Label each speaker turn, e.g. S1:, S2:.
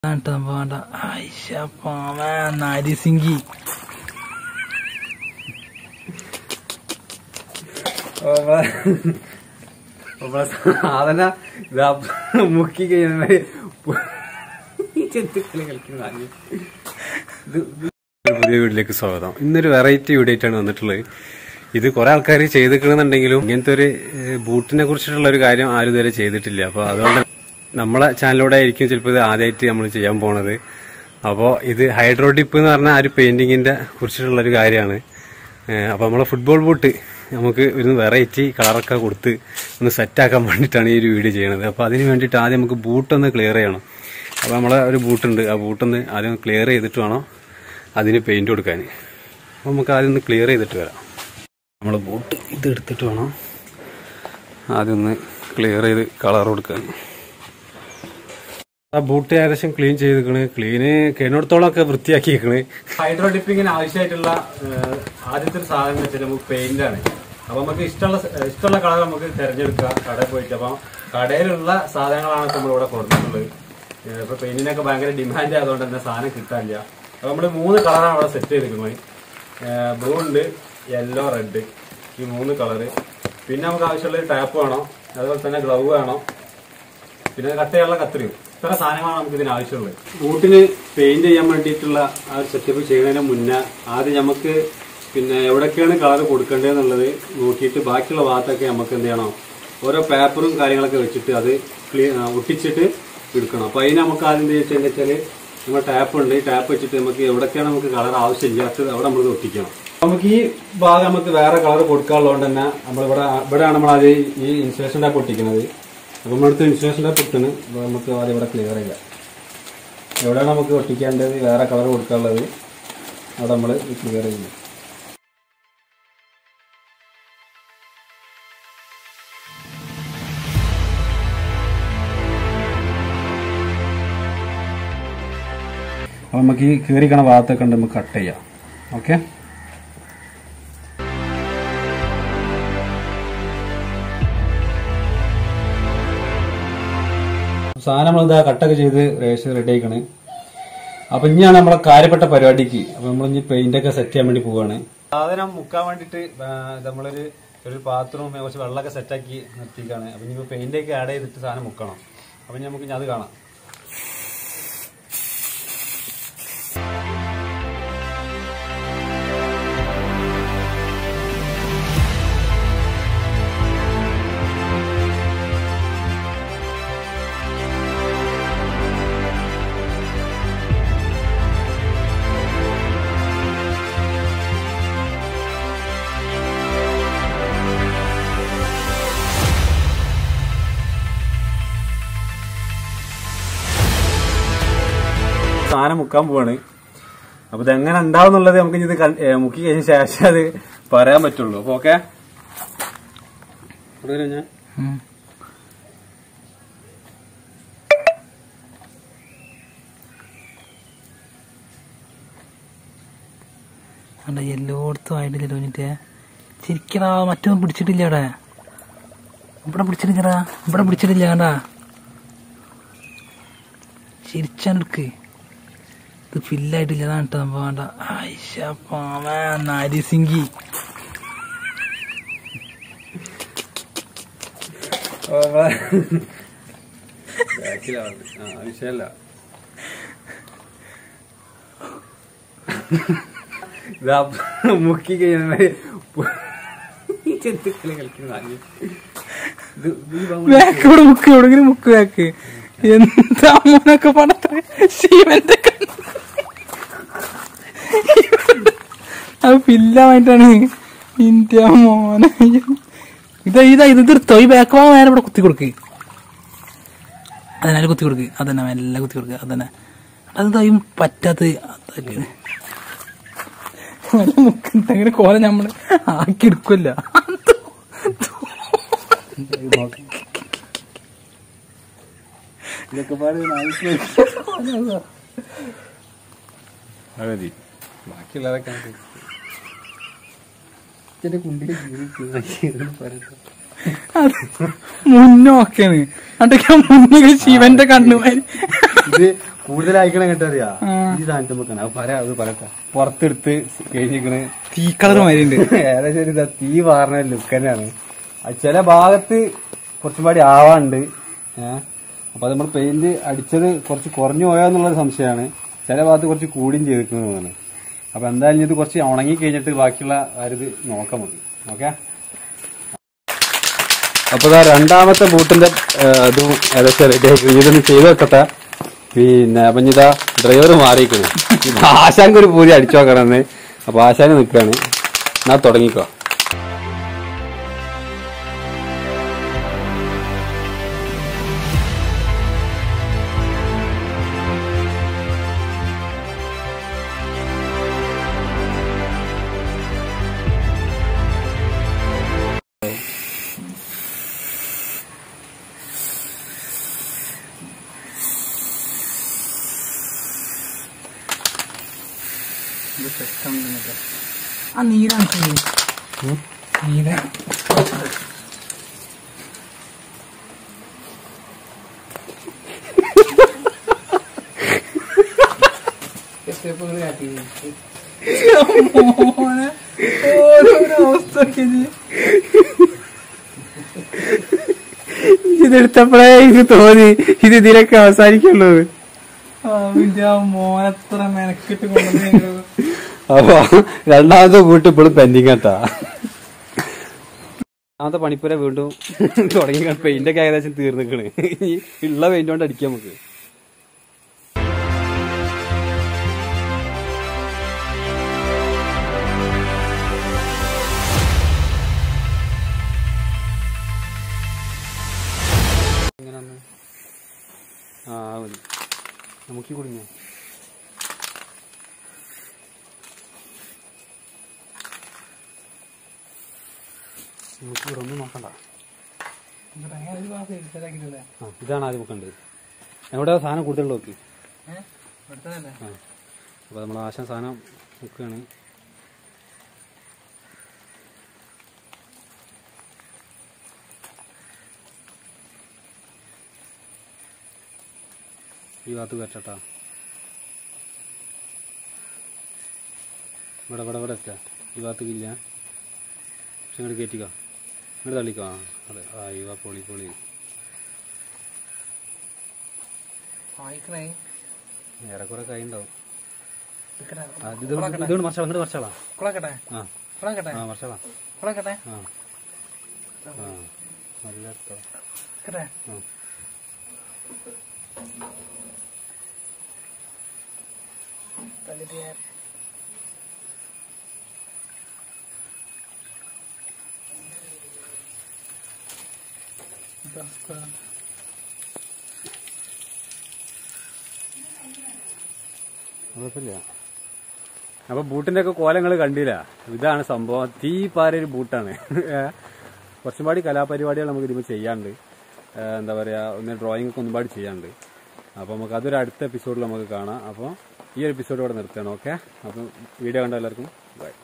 S1: കേട്ടോ വേണ്ട ആയിഷ പാവ നാരിസിംഗി
S2: സാധന ഇതാ മുക്കി കഴിയുന്ന ചെത്തുക്കളി കളിക്കുന്നതാണ് ഇത് ഒരു പുതിയ വീട്ടിലേക്ക് സ്വാഗതം ഇന്നൊരു വെറൈറ്റി വീഡിയോ ആയിട്ടാണ് വന്നിട്ടുള്ളത് ഇത് കുറെ ആൾക്കാർ ചെയ്തിട്ടുണ്ടെങ്കിലും ഇങ്ങനത്തെ ഒരു ഏഹ്, ബൂട്ടിനെ കുറിച്ചിട്ടുള്ള ഒരു കാര്യം ആരും ഇതുവരെ ചെയ്തിട്ടില്ല അപ്പൊ അതുകൊണ്ട് നമ്മളെ ചാനലിലൂടെ ആയിരിക്കും ചിലപ്പോൾ ഇത് ആദ്യമായിട്ട് നമ്മൾ ചെയ്യാൻ പോണത് അപ്പോൾ ഇത് ഹൈഡ്രോ ഡിപ്പ് എന്ന് പറഞ്ഞ ആ ഒരു പെയിന്റിങ്ങിന്റെ കുറിച്ചിട്ടുള്ള ഒരു കാര്യമാണ് അപ്പോൾ നമ്മളെ ഫുട്ബോൾ ബൂട്ട് നമുക്ക് ഒരു വെറൈറ്റി കളറൊക്കെ കൊടുത്ത് ഒന്ന് സെറ്റാക്കാൻ വേണ്ടിയിട്ടാണ് ഈ ഒരു വീഡിയോ ചെയ്യണത് അപ്പോൾ അതിന് വേണ്ടിയിട്ട് ആദ്യം നമുക്ക് ബൂട്ടൊന്ന് ക്ലിയർ ചെയ്യണം അപ്പോൾ നമ്മളെ ഒരു ബൂട്ടുണ്ട് ആ ബൂട്ടൊന്ന് ആദ്യം ക്ലിയർ ചെയ്തിട്ട് വേണം അതിന് പെയിന്റ് കൊടുക്കാൻ അപ്പോൾ നമുക്ക് ആദ്യം ഒന്ന് ക്ലിയർ ചെയ്തിട്ട് വരാം നമ്മൾ ബൂട്ട് ഇത് എടുത്തിട്ട് വേണം ആദ്യം ഒന്ന് ക്ലിയർ ചെയ്ത് കളർ കൊടുക്കാൻ ആ ബൂട്ട് ഏകദേശം ക്ലീൻ ചെയ്തിക്കണ് ക്ലീന് കഴിഞ്ഞിടത്തോളം ഒക്കെ വൃത്തിയാക്കിയിരിക്കണ് ഹൈഡ്രോ ഡിപ്പിങ്ങിന് ആവശ്യമായിട്ടുള്ള ഏഹ്, ആദ്യത്തെ ഒരു സാധനം എന്ന് വെച്ചാൽ നമുക്ക് പെയിന്റ് ആണ് അപ്പൊ നമുക്ക് ഇഷ്ടമുള്ള സ- ഇഷ്ടമുള്ള കളർ നമുക്ക് തിരഞ്ഞെടുക്കാം കടയിൽ പോയിട്ട് അപ്പം കടയിലുള്ള സാധനങ്ങളാണ് നമ്മൾ ഇവിടെ കൊടുത്തിട്ടുള്ളത് ഏഹ്, ഇപ്പൊ പെയിന്റിനൊക്കെ ഭയങ്കര ഡിമാൻഡ് ആയതുകൊണ്ട് തന്നെ സാധനം കിട്ടാനില്ല അപ്പൊ നമ്മൾ മൂന്ന് കളറാണ് അവിടെ സെറ്റ് ചെയ്തിരിക്കുന്നത് ബ്ലൂ ഉണ്ട് യെല്ലോ റെഡ് ഈ മൂന്ന് കളറ് പിന്നെ നമുക്ക് ആവശ്യമുള്ള ടാപ്പ് വേണം അതുപോലെ തന്നെ ഗ്ലൗ വേണം പിന്നെ കട്ടയുള്ള കത്രിയും ഇത്ര സാധനങ്ങളാണ് നമുക്ക് ഇതിന് ആവശ്യമുള്ളത് ബൂട്ടിന് പെയിന്റ് ചെയ്യാൻ വേണ്ടിയിട്ടുള്ള ആ ഒരു സെറ്റപ്പ് ചെയ്യുന്നതിന് മുന്നേ ആദ്യം നമുക്ക് പിന്നെ എവിടൊക്കെയാണ് കളർ കൊടുക്കേണ്ടതെന്നുള്ളത് നോക്കിയിട്ട് ബാക്കിയുള്ള ഭാഗത്തൊക്കെ നമുക്ക് എന്ത് ചെയ്യണം ഓരോ പേപ്പറും കാര്യങ്ങളൊക്കെ വെച്ചിട്ട് അത് ക്ലീ ആ, ഒട്ടിച്ചിട്ട് എടുക്കണം അപ്പൊ അതിന് നമുക്ക് ആദ്യം എന്ത് വെച്ചാൽ വെച്ചാൽ നമ്മുടെ ടാപ്പ് ഉണ്ട് ഈ ടാപ്പ് വെച്ചിട്ട് നമുക്ക് എവിടൊക്കെയാണ് നമുക്ക് കളർ ആവശ്യമില്ലാത്തത് അവിടെ നമ്മൾ ഒട്ടിക്കണം നമുക്ക് ഈ ഭാഗം നമുക്ക് വേറെ കളർ കൊടുക്കാനുള്ളതുകൊണ്ട് തന്നെ നമ്മളിവിടെ ഇവിടെയാണ് നമ്മൾ ആദ്യം ഈ ഇൻസുലേഷൻ ടാപ്പ് ഒട്ടിക്കുന്നത് അപ്പൊ നമ്മളടുത്ത് ഇൻസുലേഷൻ ടാപ്പ് ഇട്ടാണ് അപ്പൊ നമുക്ക് ആദ്യം ഇവിടെ ക്ലിയർ ചെയ്യാം എവിടെയാണ് നമുക്ക് ഒട്ടിക്കേണ്ടത് വേറെ കളർ കൊടുക്കാനുള്ളത് അവിടെ നമ്മൾ ക്ലിയർ ചെയ്യുന്നു അപ്പൊ നമുക്ക് ഈ കീറിക്കണ ഭാഗത്തൊക്കെ ഉണ്ട് നമുക്ക് കട്ട് ചെയ്യാം ഓക്കെ സാധനം നമ്മളിതാ കട്ടൊക്കെ ചെയ്ത് റേഷൻ റെഡി ആയിക്കണ് അപ്പൊ ഇനിയാണ് നമ്മളെ കാര്യപ്പെട്ട പരിപാടിക്ക് അപ്പൊ നമ്മൾ ഇനി പെയിന്റ് ഒക്കെ സെറ്റ് ചെയ്യാൻ വേണ്ടി പോവാണ് സാധനം മുക്കാൻ വേണ്ടിട്ട് നമ്മളൊരു ഒരു പാത്രവും കുറച്ച് വെള്ളമൊക്കെ സെറ്റാക്കി നിർത്തിക്കാണ് അപ്പൊ ഇനി പെയിന്റ് ഒക്കെ ആഡ് ചെയ്തിട്ട് സാധനം മുക്കണം അപ്പൊ ഇനി നമുക്ക് ഇനി അത് കാണാം സാധനം മുക്കാൻ പോവാണ് അപ്പൊ ഇത് എങ്ങനെ ഉണ്ടാവും എന്നുള്ളത് നമുക്ക് ഇനി ഇത് കൺ- ഏ, മുക്കി കഴിഞ്ഞ ശേഷം അത് പറയാൻ പറ്റുള്ളൂ അപ്പൊ ഓക്കെ ഞാൻ
S1: അണ്ട എല്ലായിടത്തും ആയിട്ടില്ല തോന്നിട്ട് ശരിക്കടാ മറ്റൊന്നും പിടിച്ചിട്ടില്ല അവിടെ ഇവിടെ പിടിച്ചിട്ടില്ലടാ ഇവിടെ പിടിച്ചിട്ടില്ല കണ്ടാ ചിരിച്ചാണെടുക്ക് ഇത് ഫില്ലായിട്ടില്ല അതാണ് കേട്ടോ വേണ്ട ആയിഷ പാവ നാരിസിംഗി
S2: വിഷയല്ല ഇതാ മുക്കി കഴിയുന്ന ചെത്തുക്കളി കളിക്കുന്നതാണ് ഇത് ഈ ഭാഗം
S1: ബാക്ക് ഇവിടെ മുക്ക് എവിടെങ്കിലും മുക്ക് ബാക്ക് എന്താ മോനൊക്കെ പണ്ടത്തെ ശിവന്റെ കണ്ണ്. അത് ഫില്ലായിട്ടാണ് ഇന്ത്യ മോനെ ഇതാ ഇതാ ഇത് തീർത്തോ ഈ ബാക്ക് ഭാഗം നേരെ ഇവിടെ കുത്തി കൊടുക്ക് അതന്നെ കുത്തി കൊടുക്ക് അതന്നെ മെല്ലെ കുത്തി കൊടുക്കുക അതന്നെ അത് തയ്യും പറ്റാത്ത അതൊക്കെ വല്ല മുക്കുണ്ടെങ്കിൽ കോല നമ്മള് ആക്കി എടുക്കില്ല
S2: ഇതൊക്കെ പാട് മതി ബാക്കിയുള്ളതൊക്കെ കുണ്ടിൽ പറയട്ടെ
S1: അത് മുന്നോക്കെയാണ് അതൊക്കെ മുന്നേ ശിവന്റെ കണ്ണുമാരി
S2: ഇത് കൂടുതലായിക്കണ കേട്ടറിയാ
S1: ആ.
S2: ഈ സാധനത്തെ വെക്കണം അത് പറയാ അത് പറയട്ടെ പുറത്തെടുത്ത് കഴിഞ്ഞിക്കണ്
S1: തീ കളർ മാതിരി ഉണ്ട്
S2: ഏകദേശം ഒരു ഇതാ തീ പാർന്ന ലുക്ക് തന്നെയാണ് അത് ചില ഭാഗത്ത് കുറച്ചും പാടി ആവാണ്ട് ഏഹ് അപ്പൊ അത് നമ്മൾ പെയിന്റ് അടിച്ചത് കുറച്ച് കുറഞ്ഞു പോയാന്നുള്ളൊരു സംശയമാണ് ചില ഭാഗത്ത് കുറച്ച് കൂടിയും ചെയ്തിരിക്കുന്നതാണ് അപ്പൊ എന്തായാലും ഇത് കുറച്ച് ഉണങ്ങി കഴിഞ്ഞിട്ട് ബാക്കിയുള്ള കാര്യം ഇത് നോക്കാം നമുക്ക് ഓക്കെ അപ്പൊ ഇതാ രണ്ടാമത്തെ ബൂട്ടിന്റെ ഏഹ്, ഇതും ഏകദേശം റെഡി ആക്കി ഇതൊന്ന് ചെയ്ത് വെക്കട്ടെ പിന്നെ അപ്പൊ ഇതാ ഡ്രൈവർ മാറിയിരിക്കണ് ആശാങ്ക് ഒരു പൂരി അടിച്ചു നോക്കണമെന്ന് അപ്പൊ ആശാന് നിൽക്കാണ് എന്നാ തുടങ്ങിക്കോ
S1: ആ നീരാണ് നീല മോനെ, ഓരോരോ അവസ്ഥ ഒക്കെ ഇത്.
S2: ഇതെടുത്തപ്പോഴേ എനിക്ക് തോന്നി ഇത് ഇതിലൊക്കെ അവസാനിക്കുള്ളത്
S1: അവന്റെ ആ മോനെത്ര മെനക്കെട്ട് കൊണ്ടുവന്നു
S2: അപ്പൊ രണ്ടാമത്തെ ബൂട്ട് ഇപ്പോഴും പെൻഡിങ് കേട്ടാ രണ്ടാമത്തെ പണിപ്പുര വീണ്ടും തുടങ്ങി പെയിന്റ് ഒക്കെ ഏകദേശം തീർന്നിക്കണ് ഇനി ഉള്ള പെയിന്റ് കൊണ്ട് അടിക്കാം നമുക്ക് എങ്ങനെയാന്ന്? ആ മതി നമുക്ക് കുടുങ്ങിയ നമുക്ക് ഇവിടെ ഒന്നും നോക്കണ്ട
S1: ഒരു മാസം എടുത്തതാക്കിയിട്ടില്ലേ
S2: ആ ഇതാണ് ആദ്യം നോക്കേണ്ടത് എവിടെ സാധനം കൂടുതൽ നോക്കി
S1: ഏഹ് എടുത്തതല്ലേ
S2: ആ അപ്പോൾ നമ്മൾ ആശാൻ സാധനം നോക്കുകയാണ് ഈ ഭാഗത്ത് കയറ്റട്ടാ ഇവിടെ ഇവിടെ ഇവിടെ എത്താ ഈ ഭാഗത്തേക്ക് ഇല്ല പക്ഷെ ഇങ്ങോട്ട് കയറ്റിക്കോ ഇങ്ങോട്ട് തള്ളിക്കോ ആ അതെ ആ ഈ വാ പൊളി പൊളി
S1: വായിക്കണേ
S2: ഏറെക്കുറെ കൈ ഉണ്ടാവും
S1: എടുക്കട്ടെ.
S2: ആ, ഇത് ഇതുകൊണ്ട് മറിച്ചാളാം ഇങ്ങോട്ട് മറിച്ചാളാം
S1: കുളക്കട്ടെ
S2: ആ
S1: കുളക്കട്ടെ
S2: ആ മറിച്ചാളാം
S1: കുളക്കട്ടെ
S2: ആ ആ നല്ല എടുത്തോ
S1: എടുക്കട്ടെ
S2: ആ
S1: തള്ളിട്ട് ഞാൻ ഇതാ.
S2: കുഴപ്പമില്ല അപ്പൊ ബൂട്ടിന്റെ ഒക്കെ കോലങ്ങൾ കണ്ടില്ല ഇതാണ് സംഭവം തീ പാരൊരു ബൂട്ടാണ് ഏ, കുറച്ചും പാടി കലാപരിപാടികൾ നമുക്ക് ഇതിപ്പോൾ ചെയ്യാണ്ട് ഏ, എന്താ പറയാ ഒന്ന് ഡ്രോയിങ് ഒക്കെ ഒന്നും പാടി ചെയ്യാണ്ട് അപ്പോൾ നമുക്ക് അതൊരു അടുത്ത എപ്പിസോഡിൽ നമുക്ക് കാണാം അപ്പോൾ ഈ ഒരു എപ്പിസോഡ് ഇവിടെ നിർത്തണം ഓക്കെ അപ്പം വീഡിയോ കണ്ട എല്ലാവർക്കും ബൈ